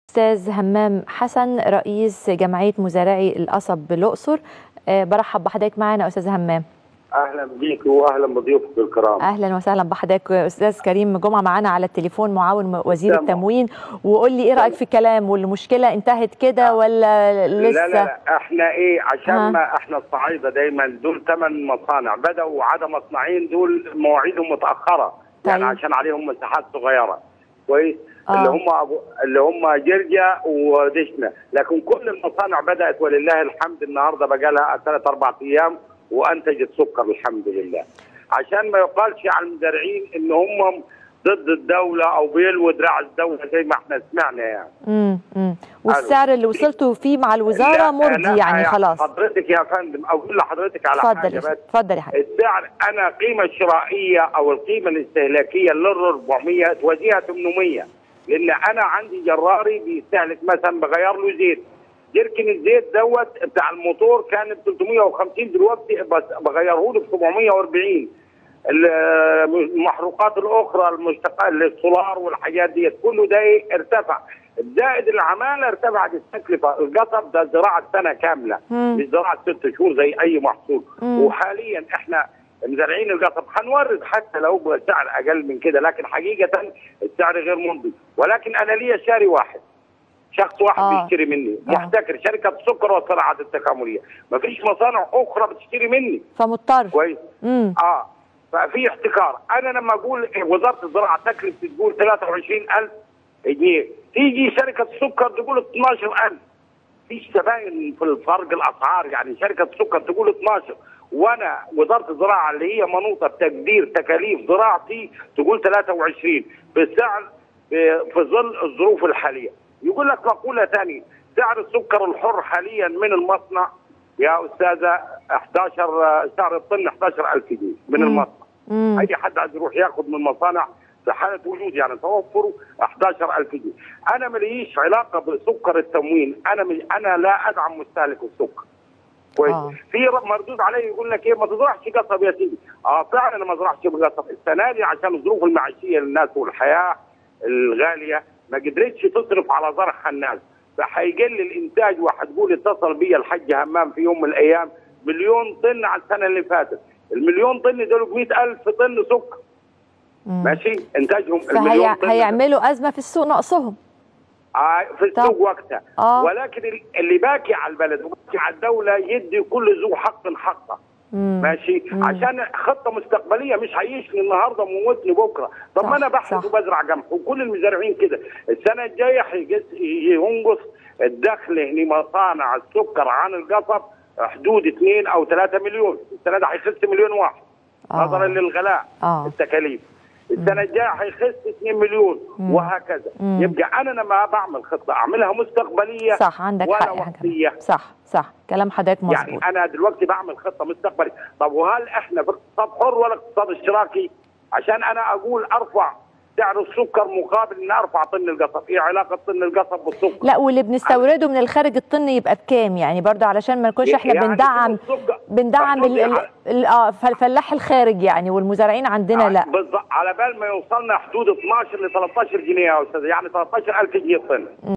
استاذ همام حسن رئيس جمعيه مزارعي القصب بالاقصر أه برحب بحضرتك معانا استاذ همام اهلا بيك واهلا بضيوفك الكرام اهلا وسهلا بحضرتك استاذ كريم جمعه معانا على التليفون معاون وزير تمام. التموين وقول لي ايه رايك في الكلام والمشكله انتهت كده ولا لسه لا لا لا احنا ايه عشان ها. ما احنا الصعايده دايما دول ثمان مصانع بداوا عدا مصنعين دول مواعيدهم متاخره يعني طيب. عشان عليهم مساحات صغيره كويس آه. اللي هم أبو اللي هم جرجا ودشنا لكن كل المصانع بدات ولله الحمد النهارده بقى لها ثلاث اربع ايام وانتجت سكر الحمد لله عشان ما يقالش على المزارعين ان هم ضد الدوله او بيلووا دراع الدوله زي ما احنا سمعنا يعني امم امم والسعر اللي وصلتوا فيه مع الوزاره لا، مرضي لا، يعني يا خلاص حضرتك يا فندم اقول لحضرتك على اتفضل حاجه يا بس فندم، اتفضل يا حبيبي السعر انا القيمه الشرائيه او القيمه الاستهلاكيه لل 400 توديها 800 لان انا عندي جراري بيستهلك مثلا بغير له زيت جركن الزيت دوت بتاع الموتور كان ب 350 دلوقتي بس بغيره له ب 740 المحروقات الاخرى المشتقه السولار والحاجات ديت كله ده إيه؟ ارتفع زائد العماله ارتفعت التكلفه القصب ده زراعه سنه كامله مم. مش زراعه ست شهور زي اي محصول مم. وحاليا احنا مزارعين القصب هنورد حتى لو بسعر اقل من كده لكن حقيقه السعر غير مرضي ولكن انا ليا شاري واحد شخص واحد آه. بيشتري مني آه. محتكر شركه السكر والصناعات التكامليه مفيش مصانع اخرى بتشتري مني فمضطر كويس امم اه ففي احتكار انا لما اقول وزاره الزراعه تكلفه تقول 23000 جنيه تيجي شركه السكر تقول 12000 فيش تباين في الفرق الاسعار يعني شركه السكر تقول 12 وانا وزاره الزراعه اللي هي منوطه بتقدير تكاليف زراعتي تقول 23 بالسعر ب- في ظل الظروف الحاليه يقول لك مقوله ثانيه سعر السكر الحر حاليا من المصنع يا استاذه 11 آه، سعر الطن 11000 جنيه من مم. المصنع امم اي حد عايز يروح ياخد من المصانع في حاله وجود يعني توفره 11000 جنيه انا ماليش علاقه بسكر التموين انا مش انا لا ادعم مستهلك السكر كويس آه. في ر- مردود علي يقول لك ايه ما تزرعش قصب يا سيدي اه فعلا انا ما ازرعش بقصب السنه دي عشان الظروف المعيشيه للناس والحياه الغاليه ما قدرتش تصرف على زرعها الناس فهيقل الانتاج وهتقول اتصل بي الحاج همام في يوم من الايام مليون طن على السنه اللي فاتت المليون طن دول ب 100000 طن سكر مم. ماشي انتاجهم فهي المليون طن هيعملوا ازمه في السوق ناقصهم آه في السوق طب. وقتها آه. ولكن ال- اللي باقي على البلد وباقي على الدوله يدي كل ذو حق حقه مم. ماشي مم. عشان خطه مستقبليه مش هيعيشني النهارده وموتني بكره طب صح، ما انا بحرث صح. وبزرع قمح وكل المزارعين كده السنه الجايه هيجس- ينقص الدخل لمصانع السكر عن القصب حدود 2 او 3 مليون السنه ده هيخس مليون واحد آه. نظرا للغلاء آه. التكاليف السنه الجايه هيخس 2 مليون مم. وهكذا مم. يبقى انا لما بعمل خطه اعملها مستقبليه صح عندك ولا حق يا وقتيه حكم. صح صح كلام حضرتك مظبوط يعني انا دلوقتي بعمل خطه مستقبليه طب وهل احنا في اقتصاد حر ولا اقتصاد اشتراكي عشان انا اقول ارفع سعر السكر مقابل ان ارفع طن القصب ايه علاقه طن القصب بالسكر لا واللي بنستورده من الخارج الطن يبقى بكام يعني برضه علشان ما نكونش احنا يعني بندعم السكر- بندعم ال- ال- ال- اه فالفلاح الخارج يعني والمزارعين عندنا لا بالظبط على بال ما يوصلنا حدود 12 ل 13 جنيه يا استاذ يعني 13000 جنيه الطن